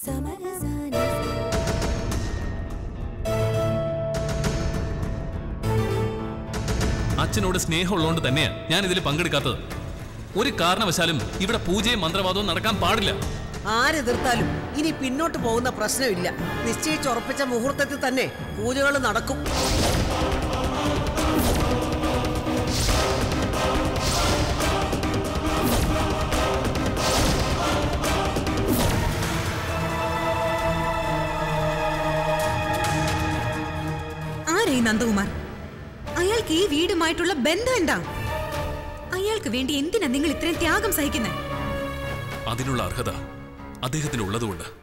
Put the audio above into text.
അച്ഛനോട് സ്നേഹമുള്ളതുകൊണ്ട് തന്നെയാ ഞാൻ ഇതിൽ പങ്കെടുക്കാത്തത് ഒരു കാരണവശാലും ഇവിടെ പൂജയും മന്ത്രവാദവും നടക്കാൻ പാടില്ല ആരെതിർത്താലും ഇനി പിന്നോട്ട് പോകുന്ന പ്രശ്നമില്ല നിശ്ചയിച്ചുറപ്പിച്ച മുഹൂർത്തത്തിൽ തന്നെ പൂജകൾ നടക്കും ആരായി നന്ദകുമാർ അയാൾക്ക് ഈ വീടുമായിട്ടുള്ള ബന്ധം എന്താ അയാൾക്ക് വേണ്ടി എന്തിനാ നിങ്ങൾ ഇത്രയും ത്യാഗം സഹിക്കുന്നത് അതിനുള്ള അർഹത അദ്ദേഹത്തിന് ഉള്ളതുകൊണ്ട്